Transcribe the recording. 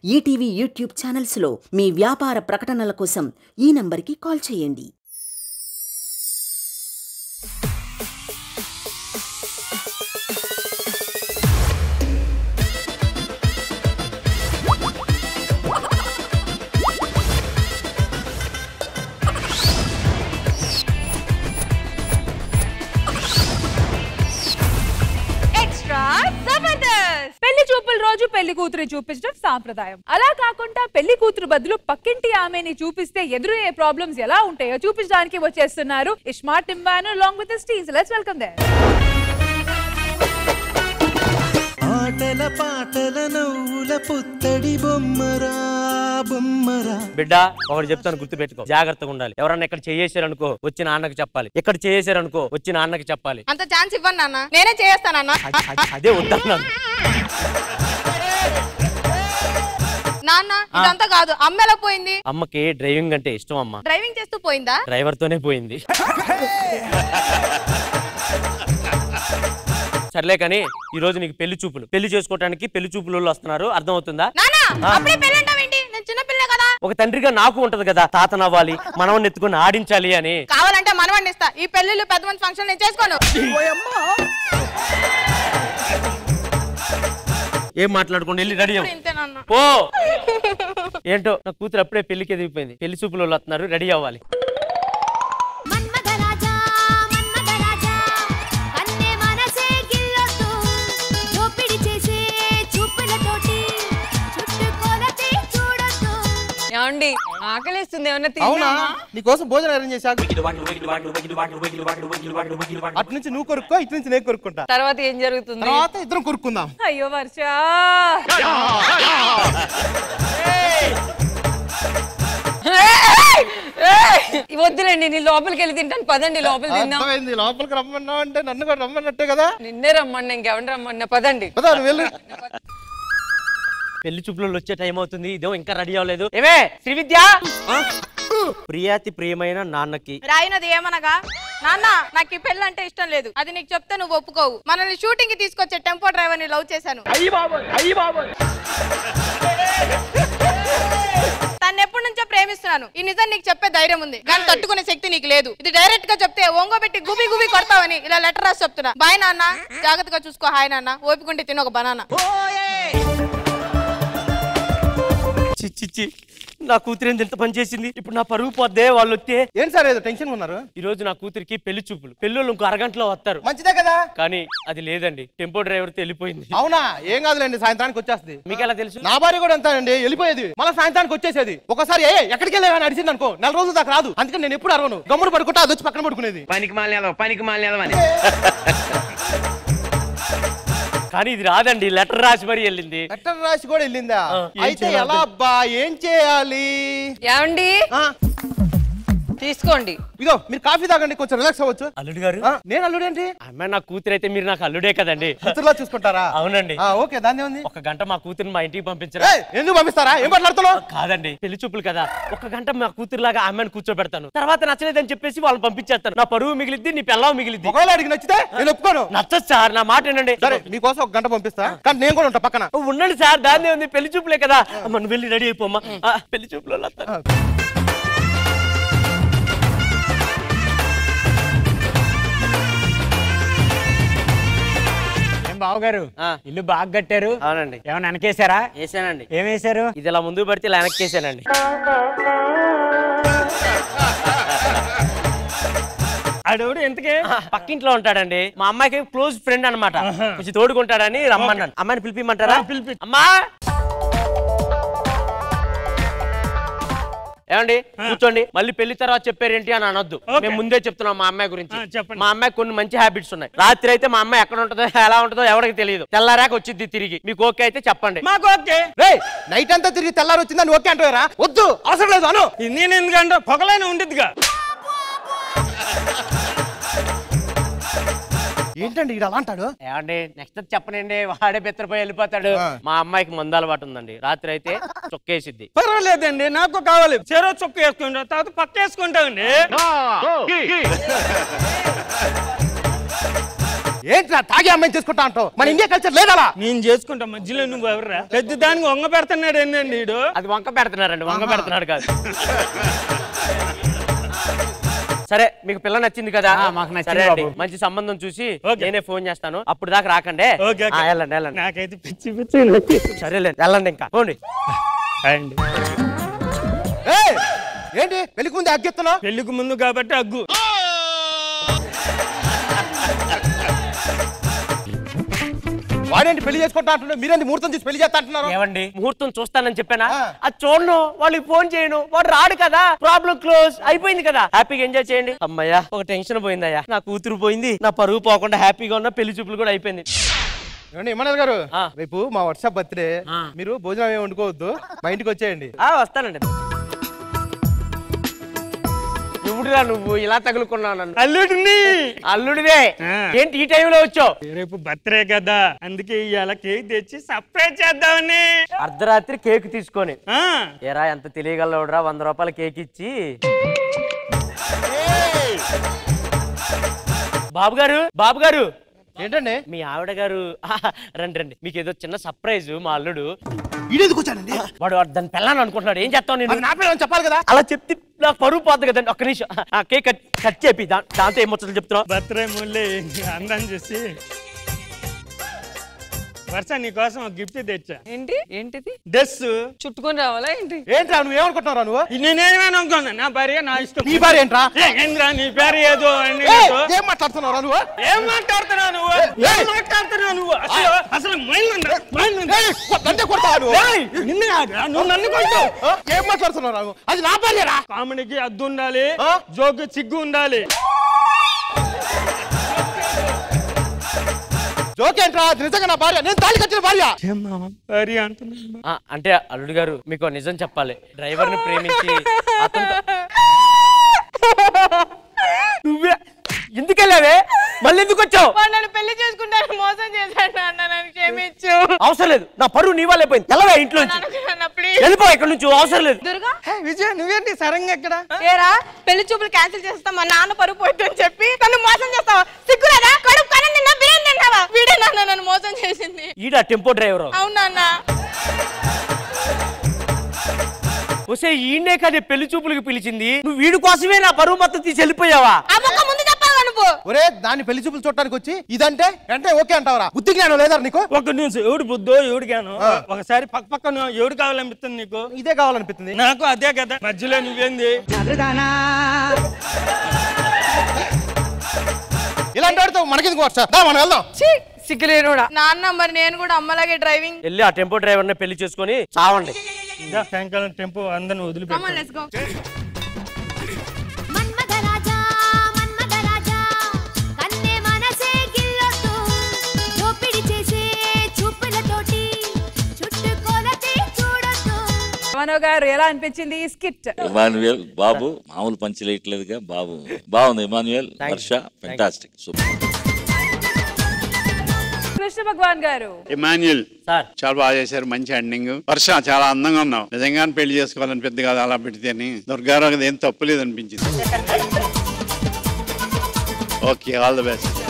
ETV YouTube ఛానల్స్లో మీ వ్యాపార ప్రకటనల కోసం ఈ నంబర్కి కాల్ చేయండి ఎక్స్ట్రా జబర్దస్త్ పెళ్లి చూపుల రోజు పెళ్లి కూతురు చూపించడం సాంప్రదాయం అలా కాకుండా పెళ్లి కూతురు బదులు పక్కింటి ఆమెని చూపిస్తే ఎదురయ్యే ప్రాబ్లమ్స్ ఎలా ఉంటాయో చూపించడానికి వచ్చేస్తున్నారు ఇస్మార్ట్ టింబాను లాంగ్ విత్ స్టీన్స్ లెట్స్ వెల్కమ్ దేర్ ఆటల పాటల నవ్వుల పుత్తడి బొమ్మరా బొమ్మరా బిడ్డ ఒకటి చెప్తాను గుర్తుపెట్టుకో జాగ్రత్తగా ఉండాలి ఎవరన్నా ఇక్కడ చేసారనుకో వచ్చి నాన్నకి చెప్పాలి ఇక్కడ చేసారనుకో వచ్చి నాన్నకి చెప్పాలి అంత ఛాన్స్ ఇవ్వండి నాన్న నేనే చేస్తానన్న అ- అ- అదే వద్దన్నాను నాన్న ఇదంతా కాదు అమ్మ ఎలా పోయింది అమ్మకి డ్రైవింగ్ అంటే ఇష్టం అమ్మ డ్రైవింగ్ చేస్తూ పోయిందా డ్రైవర్ తోనే పోయింది సర్లే కానీ ఈ రోజు నీకు పెళ్లి చూపులు పెళ్లి చేసుకోవడానికి పెళ్లి చూపులు వాళ్ళు వస్తున్నారు అర్థమవుతుందా నాన్న అప్పుడే పెళ్ళి అంటావేంటి నేను చిన్న పిల్లనే కదా ఒక తండ్రిగా నాకు ఉంటది కదా తాతనవ్వాలి మనవన్ని ఎత్తుకొని ఆడించాలి అని కావాలంటే మనవండి ఇస్తా ఈ పెళ్ళిళ్ళు పెద్ద మంది ఫంక్షన్ నేను చేసుకోను ఏం మాట్లాడుకోండి వెళ్ళి రెడీ అవ్వు. ఇంతే నాన్న పో ఏంటో నా కూతురు అప్పుడే పెళ్లికి ఎదిగిపోయింది పెళ్లి చూపులు వాళ్ళు వస్తున్నారు రెడీ అవ్వాలి మన్మథరాజా మన్మథరాజా కన్నే మనసే గిల్లొద్దు దోపిడి చేసే చూపులతోటి చుట్టుకొలతే చూడొద్దు ఏమండి ఆకలిస్తుంది ఏమన్నా అవునా తిన్నామా నీకోసం భోజనం అరేంజ్ చేశా అటు నుంచి నువ్వు కొరుక్కో ఇటు నుంచి నేను కొరుక్కుంటా తర్వాత ఏం జరుగుతుంది తర్వాత ఇద్దరం కొరుక్కుందాం అయ్యో వర్ష ఏయ్! వద్దులేండి నీ లోపలికి వెళ్ళి తింటాను పదండి లోపల తిందాం అర్థమైంది లోపలికి రమ్మన్నావు అంటే నన్ను కూడా రమ్మన్నట్టే కదా నిన్నే రమ్మన్నా ఇంకెవరిని రమ్మన్నా పదండి పదా నువ్వు వెళ్ళు పెళ్లి చూపులు వాళ్ళు వచ్చే టైం అవుతుంది ఇదో ఇంకా రెడీ అవ్వలేదు ఏమే శ్రీ విద్య ప్రియాతి ప్రియమైన నాన్నకి రాయినది ఏమనగా నాన్న నాకు ఈ పెళ్ళి అంటే ఇష్టం లేదు అది నీకు చెప్తే నువ్వు ఒప్పుకోవు మనల్ని షూటింగ్ కి తీసుకొచ్చే టెంపో డ్రైవర్ ని లవ్ చేశాను తను ఎప్పటి నుంచో ప్రేమిస్తున్నాను ఈ నిజం నీకు చెప్పే ధైర్యం ఉంది కానీ తట్టుకునే శక్తి నీకు లేదు ఇది డైరెక్ట్ గా చెప్తే ఒంగోబెట్టి గుబి గుబి కొడతావని ఇలా లెటర్ రాసి చెప్తున్నా బాయ్ నాన్న జాగ్రత్తగా చూసుకో హాయ్ నాన్న ఓపికంటే తిని ఒక బనానా చిచ్చిచ్చి నా కూతురు ఏంది ఎంత పని చేసింది ఇప్పుడు నా పరుగు పోద్దే వాళ్ళు వస్తే ఏంటి సార్ ఏదో టెన్షన్ ఉన్నారు ఈ రోజు నా కూతురికి పెళ్లి చూపులు పెళ్ళోళ్ళు ఇంకో అరగంటలో వస్తారు మంచిదే కదా కానీ అది లేదండి టెంపో డ్రైవర్ తో వెళ్ళిపోయింది అవునా ఏం కాదులేండి సాయంత్రానికి వచ్చేస్తుంది మీకు ఎలా తెలుసు నా భార్య కూడా అంతానండి వెళ్ళిపోయేది మళ్ళీ సాయంత్రానికి వచ్చేసేది ఒకసారి ఏ ఎక్కడికి వెళ్ళావని అడిచింది అనుకో నెల రోజులు దాకా రాదు అందుకని నేను ఎప్పుడు అరవను గమ్ముడు పడుకుంటా అది వచ్చి పక్కన పడుకునేది పనికి మాలిన పనికి మాలిన అని కానీ ఇది రాదండి లెటర్ రాసి మరీ వెళ్ళింది లెటర్ రాసి కూడా వెళ్ళిందా ఆ, ఏం అయితే చేయాలి? ఎలా అబ్బా ఏం చేయాలి ఏమండి ఆ, తీసుకోండి ఇదో మీరు కాఫీ తాగండి కొంచెం రిలాక్స్ అవ్వచ్చు అల్లుడు గారు ఆ, నేను అల్లుడేంటి అమ్మాయి నా కూతురు అయితే మీరు నాకు అల్లుడే కదండి కూతురులా చూసుకుంటారా అవునండి ఆ, ఓకే దాన్ని ఉంది ఒక గంట మా కూతురుని మా ఇంటికి పంపించరా ఎందుకు పంపిస్తారా ఏం మాట్లాడుతున్నావు కాదండి పెళ్లి చూపులు కదా ఒక గంట మా కూతురులాగా అమ్మాయిని కూర్చోబెడతాను తర్వాత నచ్చలేదని చెప్పేసి వాళ్ళని పంపించేస్తాను నా పరువు మిగిలిద్ది నీ పిల్లవ మిగిలిద్ది ఒకవేళ అడిగి నచ్చితే నేను ఒప్పుకోను నచ్చదు సార్ నా మాట వినండి సరే మీకోసం ఒక గంట పంపిస్తా కానీ నేను కూడా ఉంటా పక్కన ఉండండి సార్ దాన్నే ఉంది పెళ్లి చూపులే కదా అమ్మ నువ్వు వెళ్ళి రెడీ అయిపోమ్మా ఆ, పెళ్లి చూపులో వస్తారు. ఏం బావగారు ఆ. ఇల్లు బాగా కట్టారు అవునండి ఏమన్నా వెనకేసారా వేసానండి ఏం వేశారు ఇది ఇలా ముందు పడితే ఇలా వెనక్కేసానండి ఆడోడు ఎంతకే పక్కింట్లో ఉంటాడండి మా అమ్మాయికి క్లోజ్ ఫ్రెండ్ అన్నమాట కొంచెం తోడుకుంటాడని రమ్మన్నాను అమ్మాయిని పిలిపిమంటారా పిలిపి అమ్మా ఏమండి కూర్చోండి మళ్ళీ పెళ్లి తర్వాత చెప్పారేంటి అని అనొద్దు మేము ముందే చెప్తున్నాం మా అమ్మాయి గురించి ఆ, చెప్పండి. మా అమ్మాయి కొన్ని మంచి హ్యాబిట్స్ ఉన్నాయి రాత్రి అయితే మా అమ్మాయి ఎక్కడ ఉంటుందో ఎలా ఉంటుందో ఎవరికి తెలియదు తెల్లారాక వచ్చింది తిరిగి మీకు ఓకే అయితే చెప్పండి మాకు ఓకే రే నైట్ అంతా తిరిగి తెల్లారి వచ్చిందని ఓకే అంటారా వద్దు అవసరం లేదు అను నేను ఎందుకంటే పొగలైన ఉండిద్దిగా ఏంటండి ఇది అలా అంటాడు ఏమండి నెక్స్ట్ చెప్పనండి వాడే బెత్తరపోయి వెళ్ళిపోతాడు ఆ. మా అమ్మాయికి మందు అలవాటు ఉందండి రాత్రి అయితే చొక్కేసిద్ది పర్వాలేదండి నాకు కావాలి చెరో చొక్క వేసుకుంటా తర్వాత పక్క వేసుకుంటామండి ఏంట్రా తాగి అమ్మాయిని చేసుకుంటా అంటావు మన ఇండియా కల్చర్ లేదలా నేను చేసుకుంటా మధ్యలో నువ్వు ఎవరురా పెద్ద దానికి వంగ పెడుతున్నాడు ఏంటండి వీడు అది వంక పెడుతున్నారండి వంక పెడుతున్నాడు కాదు సరే మీకు పిల్ల నచ్చింది కదా ఆ, మాకు నచ్చింది సరే అండి. బాబు. మంచి సంబంధం చూసి ఓకే. నేనే ఫోన్ చేస్తాను అప్పుడు దాకా రాకండి ఓకే, ఓకే. ఆ, వెళ్ళండి వెళ్ళండి నాకైతే పిచ్చి పిచ్చి సరేలేండి వెళ్ళండి ఇంకా పోండి అండి ఏయ్, ఏంటి పెళ్లికి ముందు అగ్గెత్తున్నావు పెళ్లికి ముందు కాబట్టి అగ్గు వాడేంటి పెళ్లి చేసుకుంటా అంటున్నాడు మీరేంటి ముహూర్తం చూసి పెళ్లి చేస్తా అంటున్నారు ఏమండి ముహూర్తం చూస్తానని చెప్పానా ఆ. అది చూడను వాళ్ళకి ఫోన్ చేయను వాడు రాడు కదా ప్రాబ్లం క్లోజ్ అయిపోయింది కదా హ్యాపీగా ఎంజాయ్ చేయండి అమ్మయ్యా ఒక టెన్షన్ పోయిందయ్యా నా కూతురు పోయింది నా పరుగు పోకుండా హ్యాపీగా ఉన్న పెళ్లి చూపులు కూడా అయిపోయింది ఏమండి ఇమ్మన్నారు గారు ఆ. రేపు మా వాట్సాప్ బర్త్డే ఆ. మీరు భోజనం ఏమి వండుకోవద్దు మా ఇంటికి వచ్చేయండి ఆ వస్తానండి ఎవడురా నువ్వు ఇలా తగులుకున్నావు నన్ను అల్లుడిని అల్లుడివే ఆ. ఏంటి ఈ టైంలో వచ్చావు రేపు బర్త్డే కదా అందుకే ఇవాళ కేక్ తెచ్చి సర్ప్రైజ్ చేద్దామని అర్ధరాత్రి కేక్ తీసుకొని ఆ, ఏరా ఎంత తెలియగలవుడ్రా వంద రూపాయల కేక్ ఇచ్చి బాబు గారు బాబు గారు ఏంటండి మీ ఆవిడ గారు ఆహా, రండి రండి మీకు ఏదో చిన్న సర్ప్రైజ్ మా అల్లుడు ఈడెందుకు వచ్చానండి వాడు వాడు దాన్ని పెళ్ళాను అనుకుంటున్నాడు ఏం చేస్తావు నేను అది నా పిల్లలు చెప్పాలి కదా అలా చెప్తే నాకు పరువు పోతుంది కదండి ఒక్క నిమిషం ఆ కేక్ కట్ కట్ చేపి దా- దాంతో ఏం ముచ్చట్లు చెప్తున్నావు బర్త్డే ముళ్ళే అందం చూసి వర్ష నీ కోసం ఒక గిఫ్ట్ తెచ్చా ఏంటి ఏంటిది డ్రెస్ చుట్టుకొని రావాలా ఏంటి ఏంట్రా నువ్వు ఏమనుకుంటున్నారా నువ్వు నేనేమైనా అనుకున్నా నా భార్య నా ఇష్టం నీ భార్య ఏంట్రా ఏ, ఏంద్రా నీ పేరు ఏదో అని ఏయ్, ఏదో. ఏం మాట్లాడుతున్నారా నువ్వు ఏం మాట్లాడుతున్నావు నువ్వు ఏం మాట్లాడుతున్నావు నువ్వు అసలు అసలు మైండ్ ఉందా? మైండ్ ఉందా? ఏయ్, దంటే కొడతావా నువ్వు? ఏయ్, నిన్నే కాదురా, నువ్వు నన్ను కొట్టావు ఆ? ఏం మాట్లాడుతున్నారా నువ్వు అది నా భార్యరా కామెడీకి అద్దు ఉండాలి ఆ? జోకు సిగ్గు ఉండాలి జోక్ ఏంట్రా అది నిజంగా నా భార్య నేను తాళి కట్టిన భార్య ఏం మామ భార్య అంటున్నా ఆ, అంటే అల్లుడు గారు మీకు నిజం చెప్పాలి డ్రైవర్ ని ప్రేమించి అతనితో నువ్వే ఎందుకు వెళ్ళావే మళ్ళీ ఎందుకు వచ్చావు వాడు నన్ను పెళ్లి చేసుకుంటాను మోసం చేశాడు నాన్న నన్ను క్షమించు అవసరం లేదు నా పరువు నీ వల్ల అయిపోయింది తెల్లవే ఇంట్లో నుంచి నాన్న ప్లీజ్ వెళ్ళిపో ఇక్కడ నుంచి అవసరం లేదు దుర్గా విజయ్ నువ్వేంటి సరంగా ఎక్కడ ఏరా పెళ్లి చూపులు క్యాన్సిల్ చేస్తా మా నాన్న పరుగు పోయిట్టు అని చెప్పి నన్ను మోసం చేస్తావా సిగ్గురాదా కడుపు కన నిన్న బిర్యానీ తిన్నావా వీడే నాన్న నన్ను మోసం చేసింది ఈడ టెంపో డ్రైవర్ అవును నాన్న వస్తే ఈయనే కదే పెళ్లి చూపులకు పిలిచింది నువ్వు వీడి కోసమే నా పరువు మొత్తం తీసి వెళ్ళిపోయావా ఆ మొక్క ముందు చెప్పావా నువ్వు ఒరే దాన్ని పెళ్లి చూపులు చూడటానికి వచ్చి ఇదంటే అంటే ఓకే అంటావరా బుద్ధి జ్ఞానం లేదా నీకు ఒక న్యూస్ ఎవడు బుద్ధో ఎవడు గాను ఒకసారి పక్క పక్కన ఎవడు కావాలనిపిస్తుంది నీకు ఇదే కావాలనిపిస్తుంది నాకు అదే కదా మధ్యలో నువ్వేంది ఇలాంటి వాడితో మనకెందుకు వర్ష దా మనం వెళ్దాం సిగ్గులేనుడా నాన్న మరి నేను కూడా అమ్మలాగే డ్రైవింగ్ వెళ్ళి ఆ టెంపో డ్రైవర్ ని పెళ్లి చేసుకొని చావండి ఇంకా సాయంకాలం టెంపో అందరిని వదిలిపెట్టు లెట్స్ గో మన్మథరాజా మన్మథరాజా కన్నే మనసే గిల్లొద్దు దోపిడి చేసే చూపులతోటి చుట్టుకొలతే చూడొద్దు మనో గారు ఎలా అనిపించింది ఈ స్కిట్ ఇమాన్యుయల్ బాబు మామూలు పంచి లేయట్లేదుగా బాబు బాగుంది ఇమాన్యుయల్ వర్ష ఫెంటాస్టిక్ సూపర్ కృష్ణ భగవాన్ గారు ఇమాన్యుల్ సార్ చాలా బాగా చేశారు మంచి ఎండింగ్ వర్ష చాలా అందంగా ఉన్నావు నిజంగానే పెళ్లి చేసుకోవాలని పెద్ద కాదు అలా పెడితే అని దుర్గారావు ఏం తప్పు లేదు అనిపించింది ఓకే ఆల్ ద బెస్ట్